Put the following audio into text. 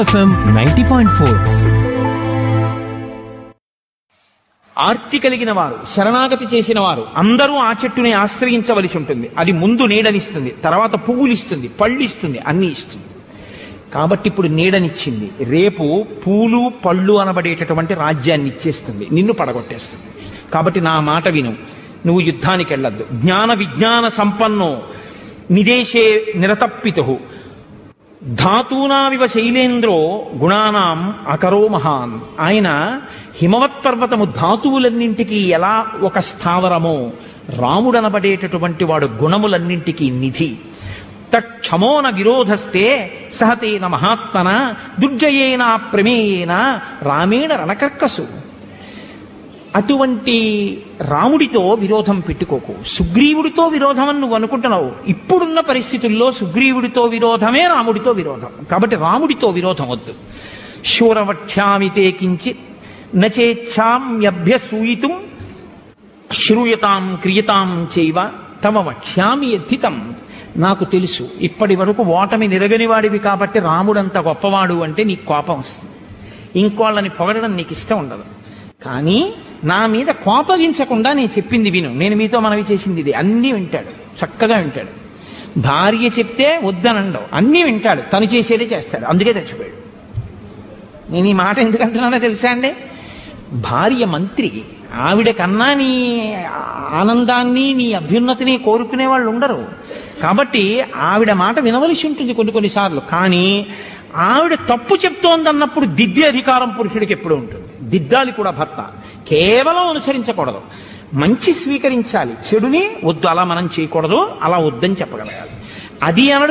FM ninety point four ఆర్తి కలిగిన వారు శరణాగతి చేసిన వారు అందరూ ఆ చెట్టుని ఆశ్రయించవలసి ఉంటుంది అది ముందు నీడనిస్తుంది తర్వాత పువ్వులు ఇస్తుంది పళ్ళు ఇస్తుంది అన్ని ఇస్తుంది కాబట్టి ఇప్పుడు నీడనిచ్చింది రేపు పూలు పళ్ళు అనబడేటటువంటి రాజ్యాన్ని ఇచ్చేస్తుంది నిన్ను పడగొట్టేస్తుంది కాబట్టి నా మాట విను నువ్వు యుద్ధానికి వెళ్ళొద్దు జ్ఞాన విజ్ఞాన సంపన్నో నిదేశే నిరతప్పితు ధాతూనావివ శైలేంద్రో గుణానాం అకరో మహాన్ ఆయన హిమవత్ పర్వతము ధాతువులన్నింటికి ఎలా ఒక స్థావరమో రాముడనబడేటటువంటి వాడు గుణములన్నింటికి నిధి తక్షమోన విరోధస్తే సహతేన మహాత్మన దుర్జయేన ప్రమేయేన రామేణ రణకర్కసు అటువంటి రాముడితో విరోధం పెట్టుకోకు సుగ్రీవుడితో విరోధం అని నువ్వు అనుకుంటున్నావు ఇప్పుడున్న పరిస్థితుల్లో సుగ్రీవుడితో విరోధమే రాముడితో విరోధం కాబట్టి రాముడితో విరోధం వద్దు శూరవక్ష్యామితే కించిత్ నచేచ్ఛామ్యభ్యసూయితుం శ్రూయతాం క్రియతాం చేయవ తమ వక్ష్యామి ఎత్తితం నాకు తెలుసు ఇప్పటి వరకు ఓటమి నిరగని వాడివి కాబట్టి రాముడంత గొప్పవాడు అంటే నీకు కోపం వస్తుంది ఇంకోళ్ళని పొగడడం నీకు ఇష్టం ఉండదు కానీ నా మీద కోపగించకుండా నేను చెప్పింది విను నేను మీతో మనవి చేసింది ఇది అన్నీ వింటాడు చక్కగా వింటాడు భార్య చెప్తే వద్దనండవు అన్నీ వింటాడు తను చేసేదే చేస్తాడు అందుకే చచ్చిపోయాడు నేను ఈ మాట ఎందుకంటున్నానో తెలుసా అండి భార్య మంత్రి ఆవిడ కన్నా నీ ఆనందాన్ని నీ అభ్యున్నతిని కోరుకునే వాళ్ళు ఉండరు కాబట్టి ఆవిడ మాట వినవలసి ఉంటుంది కొన్ని కొన్నిసార్లు కానీ ఆవిడ తప్పు చెప్తోందన్నప్పుడు దిద్దే అధికారం పురుషుడికి ఎప్పుడు ఉంటుంది దిద్దాలి కూడా భర్త కేవలం అనుసరించకూడదు మంచి స్వీకరించాలి చెడుని వద్దు అలా మనం చేయకూడదు అలా వద్దని చెప్పగలగాలి అది అనడం